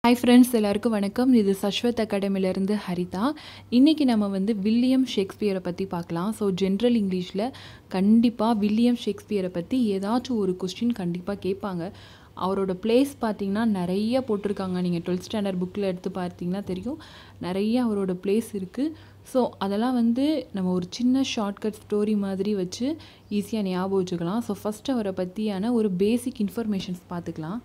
hi friends எல்லாருக்கும் வணக்கம் இது சஸ்வத் அகாடமிலேருந்து ஹரிதா இன்றைக்கி நம்ம வந்து வில்லியம் ஷேக்ஸ்பியரை பற்றி பார்க்கலாம் ஸோ ஜென்ரல் இங்கிலீஷில் கண்டிப்பாக வில்லியம் ஷேக்ஸ்பியரை பற்றி ஏதாச்சும் ஒரு கொஸ்டின் கண்டிப்பாக கேட்பாங்க அவரோட பிளேஸ் பார்த்தீங்கன்னா நிறைய போட்டிருக்காங்க நீங்கள் டுவெல்த் ஸ்டாண்டர்ட் புக்கில் எடுத்து பார்த்தீங்கன்னா தெரியும் நிறைய அவரோட பிளேஸ் இருக்குது ஸோ அதெல்லாம் வந்து நம்ம ஒரு சின்ன ஷார்ட்கட் ஸ்டோரி மாதிரி வச்சு ஈஸியாக ஞாபகம் வச்சுக்கலாம் ஸோ ஃபஸ்ட்டு அவரை பற்றியான ஒரு பேசிக் இன்ஃபர்மேஷன்ஸ் பார்த்துக்கலாம்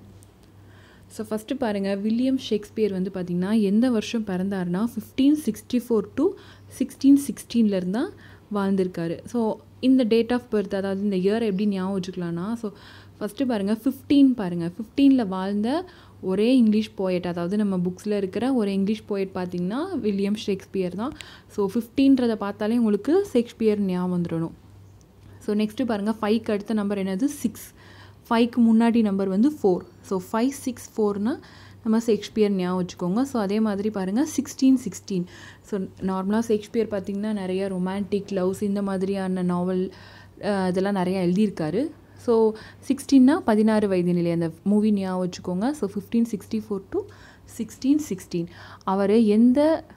ஸோ ஃபஸ்ட்டு பாருங்கள் வில்லியம் ஷேக்ஸ்பியர் வந்து பார்த்திங்கன்னா எந்த வருஷம் பிறந்தாருன்னா fifteen sixty four to sixteen சிக்ஸ்டீன்லேருந்து தான் வாழ்ந்திருக்காரு ஸோ இந்த டேட் ஆஃப் பர்த் அதாவது இந்த இயர் எப்படி ஞாபகம் வச்சுக்கலாம்னா ஸோ ஃபஸ்ட்டு பாருங்கள் ஃபிஃப்டீன் பாருங்கள் ஃபிஃப்டீனில் வாழ்ந்த ஒரே இங்கிலீஷ் போயட் அதாவது நம்ம புக்ஸில் இருக்கிற ஒரு இங்கிலீஷ் போயட் பார்த்திங்கன்னா வில்லியம் ஷேக்ஸ்பியர் தான் ஸோ ஃபிஃப்டீன்றதை பார்த்தாலே உங்களுக்கு ஷேக்ஸ்பியர் ஞாபகம் வந்துடணும் ஸோ நெக்ஸ்ட்டு பாருங்கள் ஃபைவ்க்கு அடுத்த நம்பர் என்னது சிக்ஸ் ஃபைவ்க்கு முன்னாடி நம்பர் வந்து ஃபோர் ஸோ ஃபைவ் சிக்ஸ் ஃபோர்னால் நம்ம ஷேக்ஸ்பியர் ஞாபகம் வச்சுக்கோங்க ஸோ அதே மாதிரி பாருங்கள் சிக்ஸ்டீன் சிக்ஸ்டீன் ஸோ நார்மலாக ஷேக்ஸ்பியர் பார்த்திங்கன்னா நிறைய ரொமான்டிக் லவ்ஸ் இந்த மாதிரியான நாவல் இதெல்லாம் நிறையா எழுதியிருக்காரு ஸோ சிக்ஸ்டீன்னா பதினாறு வயது நிலை அந்த மூவி ஞாபகம் வச்சுக்கோங்க so fifteen sixty four to sixteen sixteen அவர் எந்த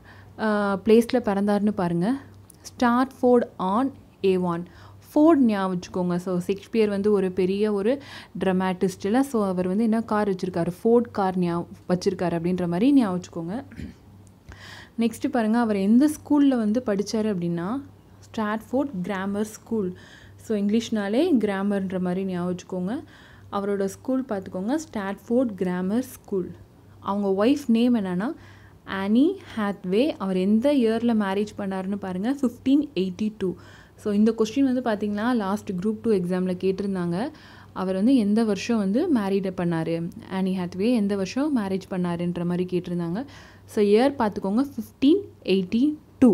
பிளேஸில் பிறந்தார்னு பாருங்கள் ஸ்டார்ட்ஃபோர்ட் ஆன் ஏவான் ஃபோர்ட் ஞாபகம் வச்சுக்கோங்க ஸோ ஷேக்ஸ்பியர் வந்து ஒரு பெரிய ஒரு ட்ரமாட்டிஸ்டில் ஸோ அவர் வந்து என்ன கார் வச்சுருக்காரு ஃபோர்ட் கார் ஞாபகம் வச்சுருக்காரு அப்படின்ற மாதிரி ஞாபகம் வச்சுக்கோங்க நெக்ஸ்ட்டு பாருங்கள் அவர் எந்த ஸ்கூலில் வந்து படித்தார் அப்படின்னா ஸ்டாட்ஃபோர்ட் கிராமர் ஸ்கூல் ஸோ இங்கிலீஷ்னாலே கிராமர்ன்ற மாதிரி ஞாபகம் வச்சுக்கோங்க அவரோட ஸ்கூல் பார்த்துக்கோங்க ஸ்டாட்ஃபோர்ட் கிராமர் ஸ்கூல் அவங்க ஒய்ஃப் நேம் என்னென்னா ஆனி ஹேத்வே அவர் எந்த இயரில் மேரேஜ் பண்ணாருன்னு பாருங்கள் ஃபிஃப்டீன் எயிட்டி டூ ஸோ இந்த கொஸ்டின் வந்து பார்த்திங்கன்னா லாஸ்ட் குரூப் டூ எக்ஸாமில் கேட்டிருந்தாங்க அவர் வந்து எந்த வருஷம் வந்து மேரீட் பண்ணார் ஆனி ஹேத்வே எந்த வருஷம் மேரேஜ் பண்ணாருன்ற மாதிரி கேட்டிருந்தாங்க ஸோ இயர் பார்த்துக்கோங்க ஃபிஃப்டீன் எயிட்டி டூ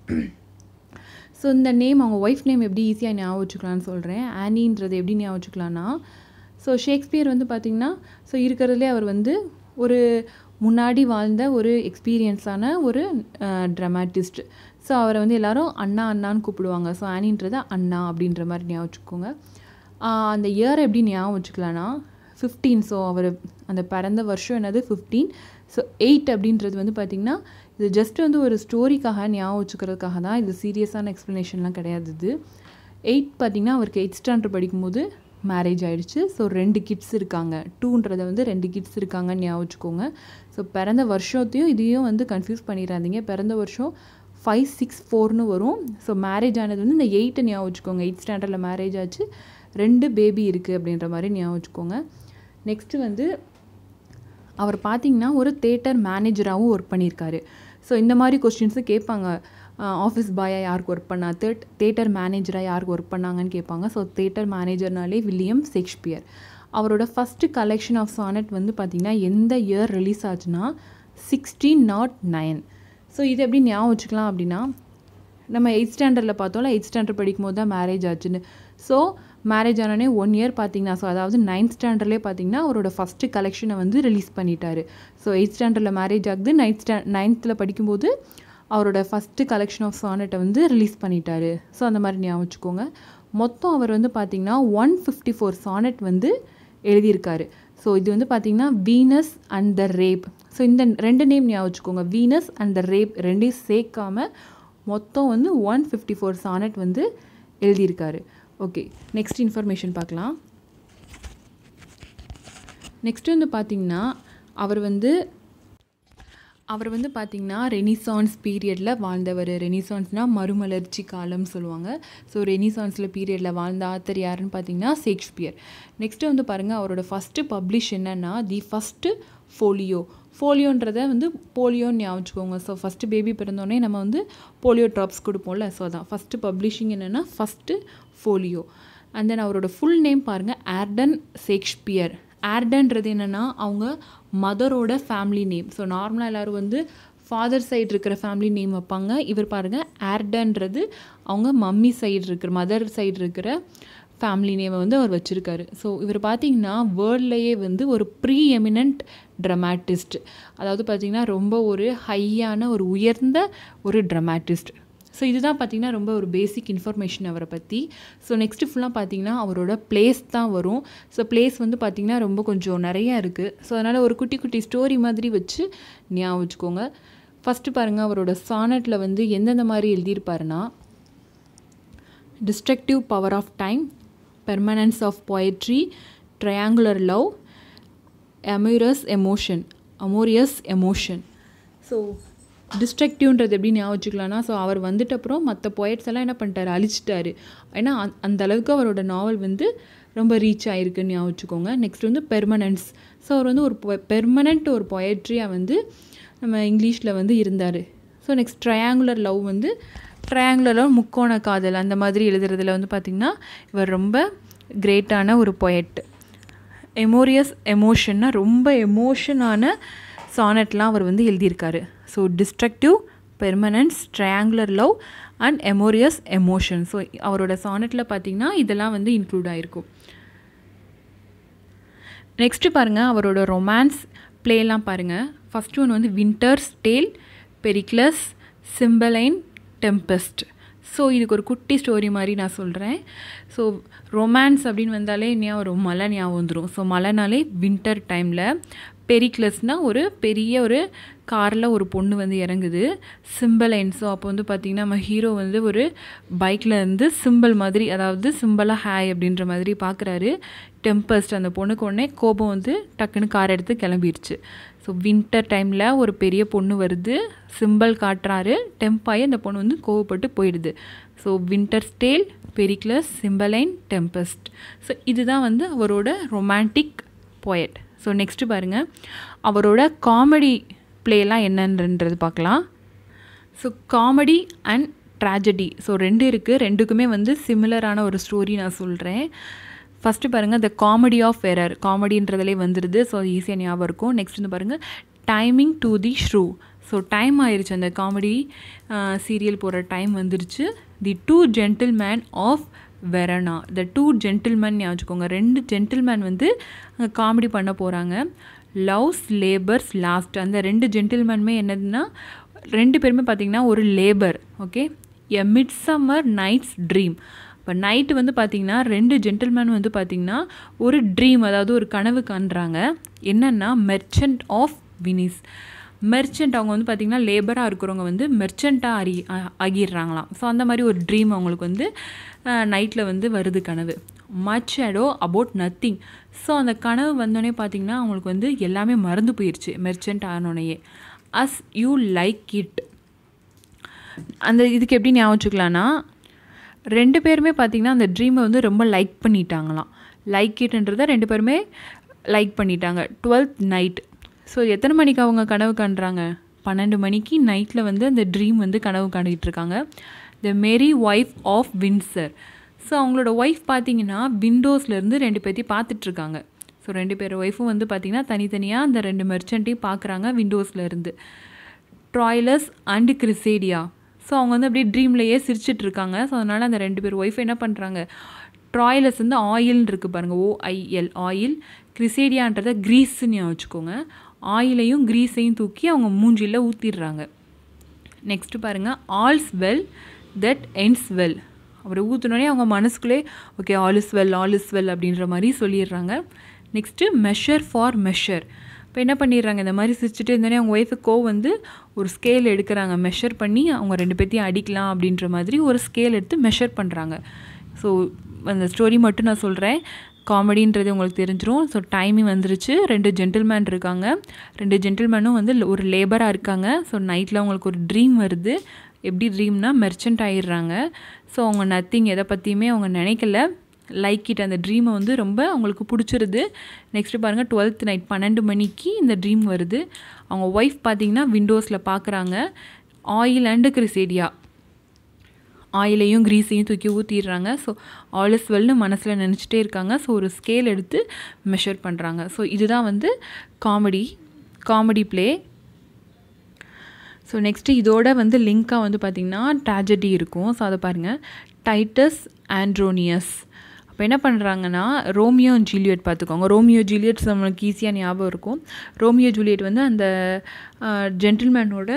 ஸோ இந்த நேம் அவங்க ஒய்ஃப் நேம் எப்படி ஈஸியாக ஞாபகம் வச்சுக்கலான்னு சொல்கிறேன் ஆனின்றது எப்படி ஞாபகம் வச்சுக்கலான்னா ஸோ ஷேக்ஸ்பியர் வந்து பார்த்திங்கன்னா ஸோ இருக்கிறதுலே அவர் வந்து ஒரு முன்னாடி வாழ்ந்த ஒரு எக்ஸ்பீரியன்ஸான ஒரு ட்ரமாட்டிஸ்ட் ஸோ அவரை வந்து எல்லோரும் அண்ணா அண்ணான்னு கூப்பிடுவாங்க ஸோ ஆனின்றதை அண்ணா அப்படின்ற மாதிரி ஞாபகம் வச்சுக்கோங்க அந்த இயர் எப்படி ஞாபகம் வச்சுக்கலான்னா ஃபிஃப்டீன் ஸோ அவர் அந்த பிறந்த வருஷம் என்னது ஃபிஃப்டீன் ஸோ எயிட் அப்படின்றது வந்து பார்த்திங்கன்னா இது ஜஸ்ட் வந்து ஒரு ஸ்டோரிக்காக ஞாபகம் வச்சுக்கிறதுக்காக தான் இது சீரியஸான எக்ஸ்ப்ளனேஷன்லாம் கிடையாது இது எயிட் பார்த்திங்கன்னா அவருக்கு எயிட் ஸ்டாண்டர்ட் படிக்கும்போது மேரேஜ் ஆகிடுச்சு ஸோ ரெண்டு கிட்ஸ் இருக்காங்க டூன்றதை வந்து ரெண்டு கிட்ஸ் இருக்காங்கன்னு ஞாபகம் வச்சுக்கோங்க ஸோ பிறந்த வருஷத்தையும் இதையும் வந்து கன்ஃபியூஸ் பண்ணிடாதீங்க பிறந்த வருஷம் ஃபைவ் சிக்ஸ் ஃபோர்னு வரும் ஸோ மேரேஜ் ஆனது வந்து இந்த எயிட்டை ஞாபகம் வச்சுக்கோங்க எயிட் ஸ்டாண்டர்டில் மேரேஜ் ஆச்சு ரெண்டு பேபி இருக்குது அப்படின்ற மாதிரி ஞாபகம் வச்சுக்கோங்க நெக்ஸ்ட்டு வந்து அவர் பார்த்திங்கன்னா ஒரு தேட்டர் மேனேஜராகவும் ஒர்க் பண்ணியிருக்காரு ஸோ இந்த மாதிரி கொஸ்டின்ஸு கேட்பாங்க ஆஃபீஸ் பாயாக யாருக்கு ஒர்க் பண்ணா தேட் தேட்டர் மேனேஜராக யாருக்கு ஒர்க் பண்ணாங்கன்னு கேட்பாங்க ஸோ தேட்டர் மேனேஜர்னாலே வில்லியம் ஷேக்ஸ்பியர் அவரோட ஃபஸ்ட்டு கலெக்ஷன் ஆஃப் சானட் வந்து பார்த்திங்கன்னா எந்த இயர் ரிலீஸ் ஆச்சுன்னா சிக்ஸ்டீன் நாட் நைன் ஸோ இது எப்படி ஞாபகம் வச்சுக்கலாம் அப்படின்னா நம்ம எயிட் ஸ்டாண்டர்டில் பார்த்தோம்ல எயிட் ஸ்டாண்டர்ட் படிக்கும் போது தான் மேரேஜ் ஆச்சுன்னு ஸோ மேரேஜ் ஆனோடனே ஒன் இயர் பார்த்தீங்கன்னா ஸோ அதாவது நைன்த் ஸ்டாண்டர்ட்லேயே பார்த்தீங்கன்னா அவரோட ஃபஸ்ட்டு கலெக்ஷனை வந்து ரிலீஸ் பண்ணிட்டாரு ஸோ எயிட் ஸ்டாண்டர்டில் மேரேஜ் ஆகுது நைன்த் ஸ்டா நைன்த்தில் படிக்கும்போது அவரோட ஃபஸ்ட்டு கலெக்ஷன் ஆஃப் சானட்டை வந்து ரிலீஸ் பண்ணிட்டாரு ஸோ அந்த மாதிரி ஞாபகம் வச்சுக்கோங்க மொத்தம் அவர் வந்து பார்த்திங்கன்னா ஒன் ஃபிஃப்டி ஃபோர் சானட் வந்து எழுதியிருக்காரு ஸோ இது வந்து பார்த்திங்கன்னா Venus and the rape so இந்த ரெண்டு நேம் ஞாபகம் வச்சுக்கோங்க வீனஸ் அண்ட் த ரேப் ரெண்டையும் சேர்க்காமல் மொத்தம் வந்து ஒன் ஃபிஃப்டி ஃபோர் சானட் வந்து எழுதியிருக்காரு ஓகே நெக்ஸ்ட் இன்ஃபர்மேஷன் பார்க்கலாம் நெக்ஸ்ட் வந்து பார்த்திங்கன்னா அவர் வந்து அவர் வந்து பார்த்திங்கன்னா ரெனிசான்ஸ் பீரியடில் வாழ்ந்தவர் ரெனிசான்ஸ்னால் மறுமலர்ச்சி காலம்னு சொல்லுவாங்க ஸோ ரெனிசான்ஸில் பீரியடில் வாழ்ந்த ஆத்தர் யாருன்னு பார்த்தீங்கன்னா ஷேக்ஸ்பியர் நெக்ஸ்ட்டு வந்து பாருங்கள் அவரோட ஃபஸ்ட்டு பப்ளிஷ் என்னென்னா தி ஃபஸ்ட்டு ஃபோலியோ ஃபோலியோன்றதை வந்து போலியோன்னு ஞாபகம் வச்சுக்கோங்க ஸோ ஃபஸ்ட்டு பேபி பிறந்தோடனே நம்ம வந்து போலியோ ட்ராப்ஸ் கொடுப்போம்ல ஸோ அதான் ஃபஸ்ட்டு பப்ளிஷிங் என்னென்னா ஃபஸ்ட்டு ஃபோலியோ அண்ட் தென் அவரோட ஃபுல் நேம் பாருங்கள் ஆர்டன் ஷேக்ஸ்பியர் ஆர்டன்றது என்னென்னா அவங்க மதரோட ஃபேமிலி நேம் ஸோ நார்மலாக எல்லோரும் வந்து ஃபாதர் சைடு இருக்கிற ஃபேமிலி நேம் வைப்பாங்க இவர் பாருங்கள் ஆர்டன்றது அவங்க மம்மி சைடு இருக்கிற மதர் சைடு இருக்கிற ஃபேமிலி நேமை வந்து அவர் வச்சுருக்காரு ஸோ இவர் பார்த்திங்கன்னா வேர்ல்ட்லேயே வந்து ஒரு ப்ரீ எமினண்ட் ட்ரமாட்டிஸ்ட் அதாவது பார்த்திங்கன்னா ரொம்ப ஒரு ஹையான ஒரு உயர்ந்த ஒரு ட்ரமாட்டிஸ்ட் ஸோ இதுதான் பார்த்தீங்கன்னா ரொம்ப ஒரு பேசிக் இன்ஃபர்மேஷன் அவரை பற்றி ஸோ நெக்ஸ்ட்டு ஃபுல்லாக பார்த்தீங்கன்னா அவரோட பிளேஸ் தான் வரும் ஸோ பிளேஸ் வந்து பார்த்திங்கன்னா ரொம்ப கொஞ்சம் நிறையா இருக்குது ஸோ அதனால் ஒரு குட்டி குட்டி ஸ்டோரி மாதிரி வச்சு ஞாபகம் வச்சுக்கோங்க ஃபஸ்ட்டு பாருங்கள் அவரோட சானட்டில் வந்து எந்தெந்த மாதிரி எழுதியிருப்பாருன்னா destructive power of time permanence of poetry triangular love amorous emotion amorous emotion so டிஸ்ட்ரக்டிவ்ன்றது எப்படி ஞாபகம் வச்சுக்கலாம்னா ஸோ அவர் வந்துட்ட அப்புறம் மற்ற poets எல்லாம் என்ன பண்ணிட்டாரு அழிச்சிட்டாரு ஏன்னா அந்த- அந்த அளவுக்கு அவரோட நாவல் வந்து ரொம்ப ரீச் ஆகிருக்குன்னு ஞாபகம் வச்சுக்கோங்க நெக்ஸ்ட் வந்து பெர்மனன்ஸ் ஸோ அவர் வந்து ஒரு பெர்மனண்ட் ஒரு பொயட்ரியாக வந்து நம்ம இங்கிலீஷில் வந்து இருந்தார் ஸோ நெக்ஸ்ட் ட்ரையாங்குலர் லவ் வந்து ட்ரையாங்குலர் லவ் முக்கோண காதல் அந்த மாதிரி எழுதுறதுல வந்து பார்த்திங்கன்னா இவர் ரொம்ப கிரேட்டான ஒரு பொயட் எமோரியஸ் எமோஷன்னா ரொம்ப எமோஷனான சானட்லாம் அவர் வந்து எழுதியிருக்காரு so destructive permanence triangular love and amorous emotion so அவரோட சானட்டில் பார்த்தீங்கன்னா இதெல்லாம் வந்து இன்க்ளூட் ஆகிருக்கும் நெக்ஸ்ட்டு பாருங்கள் அவரோட ரொமான்ஸ் ப்ளேலாம் பாருங்கள் ஃபஸ்ட்டு ஒன்று வந்து winter's tale Pericles Cymbeline tempest so இதுக்கு ஒரு குட்டி ஸ்டோரி மாதிரி நான் சொல்கிறேன் ஸோ ரொமான்ஸ் அப்படின்னு வந்தாலே ஞாபகம் வரும் மழை ஞாபகம் வந்துடும் ஸோ மழைனாலே வின்டர் டைமில் பெரிக்லஸ்னால் ஒரு பெரிய ஒரு காரில் ஒரு பொண்ணு வந்து இறங்குது சிம்பலைன் ஸோ அப்போ வந்து பார்த்திங்கன்னா நம்ம ஹீரோ வந்து ஒரு பைக்கில் இருந்து சிம்பிள் மாதிரி அதாவது சிம்பிளாக ஹாய் அப்படின்ற மாதிரி பார்க்குறாரு டெம்பஸ்ட் அந்த பொண்ணுக்கு உடனே கோபம் வந்து டக்குன்னு கார் எடுத்து கிளம்பிடுச்சு ஸோ வின்டர் டைமில் ஒரு பெரிய பொண்ணு வருது சிம்பிள் காட்டுறாரு டெம்பாயி அந்த பொண்ணு வந்து கோவப்பட்டு போயிடுது so winter's tale Pericles Cymbeline tempest so இதுதான் வந்து அவரோட ரொமான்டிக் poet ஸோ நெக்ஸ்ட்டு பாருங்கள் அவரோட காமெடி ப்ளேலாம் என்னன்றது பார்க்கலாம் so comedy and tragedy so ரெண்டு இருக்குது ரெண்டுக்குமே வந்து சிமிலரான ஒரு ஸ்டோரி நான் சொல்கிறேன் ஃபஸ்ட்டு பாருங்கள் த காமெடி ஆஃப் எரர் காமெடின்றதுலே வந்துடுது ஸோ ஈஸியாக ஞாபகம் இருக்கும் நெக்ஸ்ட் வந்து பாருங்கள் timing to the shrew so time ஆயிருச்சு அந்த காமெடி சீரியல் போகிற டைம் வந்துருச்சு the two gentlemen of Verona the two gentlemen ஞாபகம் வச்சுக்கோங்க ரெண்டு ஜென்டில்மேன் வந்து அங்கே காமெடி பண்ண போகிறாங்க லவ்ஸ் லேபர்ஸ் லாஸ்ட் அந்த ரெண்டு ஜென்டில்மேனுமே என்னதுன்னா ரெண்டு பேருமே பார்த்தீங்கன்னா ஒரு labour okay a midsummer night's dream இப்போ நைட்டு வந்து பார்த்திங்கன்னா ரெண்டு ஜென்டில்மேன் வந்து பார்த்திங்கன்னா ஒரு ட்ரீம் அதாவது ஒரு கனவு காண்றாங்க என்னென்னா மெர்ச்சன்ட் ஆஃப் வினிஸ் மெர்ச்சன்ட் அவங்க வந்து பார்த்திங்கன்னா லேபராக இருக்கிறவங்க வந்து மெர்ச்சண்ட்டாக அறி ஆ- ஆகிடுறாங்களாம் ஸோ அந்த மாதிரி ஒரு ட்ரீம் அவங்களுக்கு வந்து நைட்டில் வந்து வருது கனவு much ado about nothing so அந்த கனவு வந்தோடனே பார்த்திங்கன்னா அவங்களுக்கு வந்து எல்லாமே மறந்து போயிடுச்சு மெர்ச்சன்ட் ஆனோடனேயே அஸ் யூ லைக் இட் அந்த இதுக்கு எப்படி ஞாபகம் வச்சுக்கலான்னா ரெண்டு பேருமே பார்த்திங்கன்னா அந்த ட்ரீமை வந்து ரொம்ப லைக் பண்ணிட்டாங்களாம் லைக் இட்ன்றதை ரெண்டு பேருமே லைக் பண்ணிட்டாங்க டுவெல்த் நைட் ஸோ எத்தனை மணிக்கு அவங்க கனவு காண்றாங்க பன்னெண்டு மணிக்கு நைட்டில் வந்து அந்த ட்ரீம் வந்து கனவு காண்டிகிட்டு இருக்காங்க the merry wife of Windsor so அவங்களோட ஒய்ஃப் பார்த்தீங்கன்னா விண்டோஸ்லேருந்து ரெண்டு பேர்த்தையும் பார்த்துட்ருக்காங்க ஸோ ரெண்டு பேர் ஒய்ஃபும் வந்து பார்த்திங்கன்னா தனித்தனியாக அந்த ரெண்டு மெர்ச்சன்ட்டையும் பார்க்குறாங்க விண்டோஸ்லேருந்து ட்ராய்லஸ் அண்டு கிரிசேடியா ஸோ அவங்க வந்து அப்படியே ட்ரீம்லையே சிரிச்சிட்டு இருக்காங்க ஸோ அதனால் அந்த ரெண்டு பேர் ஒய்ஃப் என்ன பண்ணுறாங்க ட்ராய்லஸ் வந்து ஆயில் இருக்குது பாருங்கள் ஓஐஎல் ஆயில் கிரிசேடியான்றதை க்ரீஸ்ன்னு வச்சுக்கோங்க ஆயிலையும் க்ரீஸையும் தூக்கி அவங்க மூஞ்சியில் ஊற்றிடுறாங்க நெக்ஸ்ட்டு பாருங்கள் all's well that ends well அவர் ஊற்றினோடனே அவங்க மனசுக்குள்ளே okay all is well all is well அப்படின்ற மாதிரி சொல்லிடுறாங்க நெக்ஸ்ட்டு மெஷர் ஃபார் மெஷர் இப்போ என்ன பண்ணிடுறாங்க இந்த மாதிரி சிரிச்சுட்டு இருந்தோடனே அவங்க ஒய்ஃபுக்கு கோ வந்து ஒரு ஸ்கேல் எடுக்கிறாங்க மெஷர் பண்ணி அவங்க ரெண்டு பேர்த்தையும் அடிக்கலாம் அப்படின்ற மாதிரி ஒரு ஸ்கேல் எடுத்து மெஷர் பண்ணுறாங்க ஸோ அந்த ஸ்டோரி மட்டும் நான் சொல்கிறேன் காமெடின்றது உங்களுக்கு தெரிஞ்சிரும் ஸோ டைமிங் வந்துருச்சு ரெண்டு ஜென்டில்மேன் இருக்காங்க ரெண்டு ஜென்டில்மேனும் வந்து ஒரு லேபராக இருக்காங்க ஸோ நைட்டில் அவங்களுக்கு ஒரு ட்ரீம் வருது எப்படி ட்ரீம்னா மெர்ச்சன்ட் ஆயிடுறாங்க ஸோ அவங்க நத்திங் எதை பற்றியுமே அவங்க நினைக்கல லைக் இட் அந்த ட்ரீமை வந்து ரொம்ப அவங்களுக்கு பிடிச்சிருது நெக்ஸ்ட்டு பாருங்கள் டுவெல்த் நைட் பன்னெண்டு மணிக்கு இந்த ட்ரீம் வருது அவங்க ஒய்ஃப் பார்த்தீங்கன்னா விண்டோஸில் பார்க்குறாங்க ஆயில் அண்டு கிரிசேடியா ஆயிலையும் க்ரீஸையும் தூக்கி ஊற்றிடுறாங்க ஸோ ஆல் இஸ் வெல்னு மனசில் நினச்சிட்டே இருக்காங்க ஸோ ஒரு ஸ்கேல் எடுத்து மெஷர் பண்ணுறாங்க ஸோ இதுதான் வந்து comedy comedy play so next இதோட வந்து லிங்காக வந்து பார்த்திங்கன்னா ட்ராஜடி இருக்கும் ஸோ அதை பாருங்கள் டைட்டஸ் ஆண்ட்ரோனியஸ் அப்போ என்ன பண்ணுறாங்கன்னா ரோமியோ அண்ட் ஜூலியட் பார்த்துக்கோங்க ரோமியோ ஜூலியட் நம்மளுக்கு ஈஸியாக ஞாபகம் இருக்கும் ரோமியோ ஜூலியட் வந்து அந்த ஜென்டில்மேனோட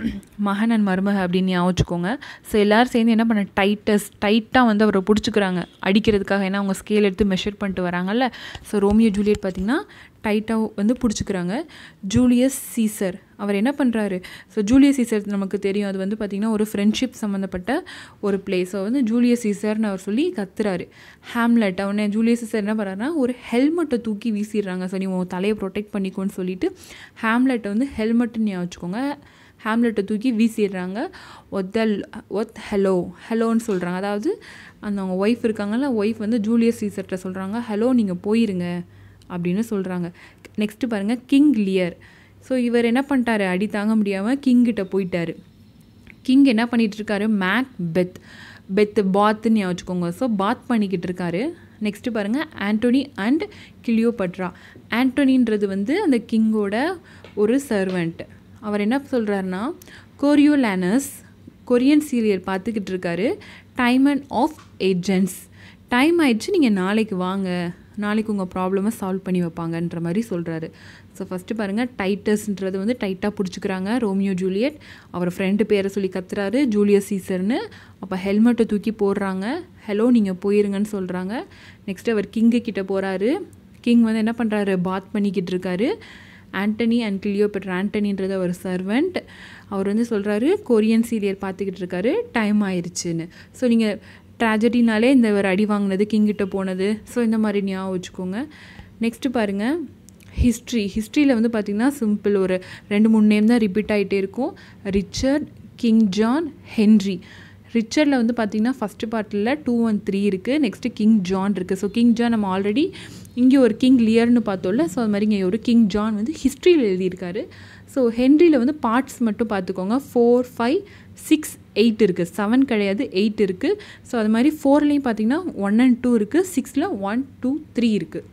மகன் அண்ட் மருமக அப்படின்னு ஞாபகம் வச்சுக்கோங்க ஸோ எல்லோரும் சேர்ந்து என்ன பண்ண டைட்டஸ் டைட்டாக வந்து அவரை பிடிச்சிக்கிறாங்க அடிக்கிறதுக்காக ஏன்னா அவங்க ஸ்கேல் எடுத்து மெஷர் பண்ணிட்டு வராங்கல்ல ஸோ ரோமியோ ஜூலியட் பார்த்திங்கன்னா டைட்டாக வந்து பிடிச்சிக்கிறாங்க ஜூலியஸ் சீசர் அவர் என்ன பண்ணுறாரு ஸோ ஜூலியஸ் சீசர் நமக்கு தெரியும் அது வந்து பார்த்திங்கன்னா ஒரு ஃப்ரெண்ட்ஷிப் சம்மந்தப்பட்ட ஒரு பிளேஸ் ஸோ வந்து ஜூலியஸ் சீசர்னு அவர் சொல்லி கத்துறாரு ஹேம்லெட் அவனை ஜூலியஸ் சீசர் என்ன பண்ணுறாருனா ஒரு ஹெல்மெட்டை தூக்கி வீசிடுறாங்க ஸோ நீ உன் தலையை ப்ரொடெக்ட் பண்ணிக்கோன்னு சொல்லிட்டு ஹேம்லெட்டை வந்து ஹெல்மெட்டுன்னு ஞாபகம் வச்சுக்கோங்க ஹேம்லெட்டை தூக்கி வீசிடுறாங்க ஒத்தல் ஒத் ஹலோ ஹலோன்னு சொல்கிறாங்க அதாவது அந்த அவங்க ஒய்ஃப் இருக்காங்கல்ல ஒய்ஃப் வந்து ஜூலியஸ் சீசர்கிட்ட சொல்கிறாங்க ஹலோ நீங்கள் போயிருங்க அப்படின்னு சொல்கிறாங்க நெக்ஸ்ட்டு பாருங்கள் கிங் லியர் ஸோ இவர் என்ன பண்ணிட்டாரு அடி தாங்க முடியாமல் கிங்கிட்ட போயிட்டாரு கிங் என்ன பண்ணிகிட்டு இருக்காரு மேக் பெத் பெத் பாத்துன்னு வச்சுக்கோங்க ஸோ பாத் பண்ணிக்கிட்டு இருக்காரு நெக்ஸ்ட்டு பாருங்கள் ஆண்டோனி அண்ட் கிளியோபட்ரா ஆண்டோனின்றது வந்து அந்த கிங்கோட ஒரு சர்வெண்ட் அவர் என்ன சொல்கிறாருன்னா கோரியோலானஸ் கொரியன் சீரியல் பார்த்துக்கிட்டு இருக்காரு time and of agents time ஆயிடுச்சு நீங்கள் நாளைக்கு வாங்க நாளைக்கு உங்கள் ப்ராப்ளமை சால்வ் பண்ணி வைப்பாங்கன்ற மாதிரி சொல்கிறாரு ஸோ ஃபஸ்ட்டு பாருங்கள் டைட்டஸ்ன்றது வந்து டைட்டாக பிடிச்சிக்கிறாங்க ரோமியோ ஜூலியட் அவர் ஃப்ரெண்டு பேரை சொல்லி கத்துறாரு ஜூலியஸ் சீசர்னு அப்போ ஹெல்மெட்டை தூக்கி போடுறாங்க ஹலோ நீங்கள் போயிருங்கன்னு சொல்கிறாங்க நெக்ஸ்ட்டு அவர் கிங்கு கிட்டே போகிறாரு கிங் வந்து என்ன பண்ணுறாரு பாத் பண்ணிக்கிட்டு இருக்காரு ஆண்டனி அண்ட் கிளியோபெட்ரா ஆண்டனின்றது அவர் சர்வெண்ட் அவர் வந்து சொல்கிறாரு கொரியன் சீரியல் பார்த்துக்கிட்டு இருக்காரு டைம் ஆயிடுச்சுன்னு ஸோ நீங்கள் ட்ராஜடினாலே இந்த ஒரு அடி வாங்கினது கிங்கிட்ட போனது ஸோ இந்த மாதிரி ஞாபகம் வச்சுக்கோங்க நெக்ஸ்ட்டு பாருங்கள் ஹிஸ்ட்ரி ஹிஸ்ட்ரியில் வந்து பார்த்திங்கன்னா சிம்பிள் ஒரு ரெண்டு மூணு நேம் தான் ரிப்பீட் ஆகிட்டே இருக்கும் ரிச்சர்ட் கிங் ஜான் ஹென்ரி ரிச்சர்டில் வந்து பார்த்திங்கன்னா ஃபஸ்ட்டு பார்ட்டில் டூ ஒன் த்ரீ இருக்குது நெக்ஸ்ட்டு கிங் ஜான் இருக்குது ஸோ கிங் ஜான் நம்ம ஆல்ரெடி இங்கே ஒரு கிங் லியர்னு பார்த்தோம்ல ஸோ அது மாதிரி இங்கே ஒரு கிங் ஜான் வந்து ஹிஸ்ட்ரியில் எழுதியிருக்காரு ஸோ ஹென்ரியில் வந்து பார்ட்ஸ் மட்டும் பார்த்துக்கோங்க ஃபோர் ஃபைவ் சிக்ஸ் எயிட் இருக்குது செவன் கிடையாது எயிட் இருக்குது ஸோ அது மாதிரி ஃபோர்லேயும் பார்த்தீங்கன்னா ஒன் அண்ட் டூ இருக்குது சிக்ஸில் ஒன் டூ த்ரீ இருக்குது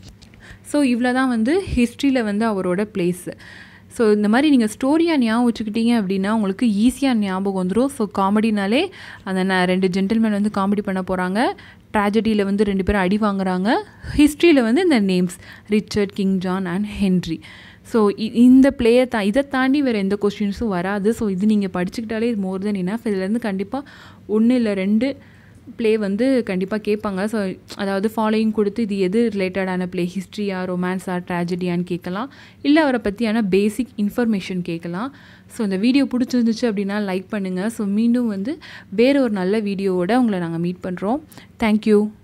ஸோ இவ்வளோ தான் வந்து ஹிஸ்ட்ரியில் வந்து அவரோட பிளேஸு ஸோ இந்த மாதிரி நீங்கள் ஸ்டோரியாக ஞாபகம் வச்சுக்கிட்டீங்க அப்படின்னா உங்களுக்கு ஈஸியாக ஞாபகம் வந்துடும் ஸோ காமெடினாலே அந்த நான் ரெண்டு ஜென்டில்மேன் வந்து காமெடி பண்ண போகிறாங்க ட்ராஜடியில் வந்து ரெண்டு பேரும் அடி வாங்குறாங்க ஹிஸ்ட்ரியில் வந்து இந்த names Richard king John and Henry so இந்த பிளேயை தா இதை தாண்டி வேறு எந்த கொஸ்டின்ஸும் வராது ஸோ இது நீங்கள் படிச்சுக்கிட்டாலே இது மோர் தென் இனஃப் இதுலேருந்து கண்டிப்பாக ஒன்று இல்லை ரெண்டு ப்ளே வந்து கண்டிப்பாக கேட்பாங்க ஸோ அதாவது ஃபாலோயிங் கொடுத்து இது எது ரிலேட்டடான ப்ளே ஹிஸ்ட்ரியா ரொமான்ஸா ட்ராஜடியான்னு கேட்கலாம் இல்லை அவரை பற்றியான பேசிக் இன்ஃபர்மேஷன் கேட்கலாம் ஸோ இந்த வீடியோ பிடிச்சிருந்துச்சு அப்படின்னா லைக் பண்ணுங்கள் ஸோ மீண்டும் வந்து வேறு ஒரு நல்ல வீடியோவோட உங்களை நாங்கள் மீட் பண்ணுறோம் தேங்க்யூ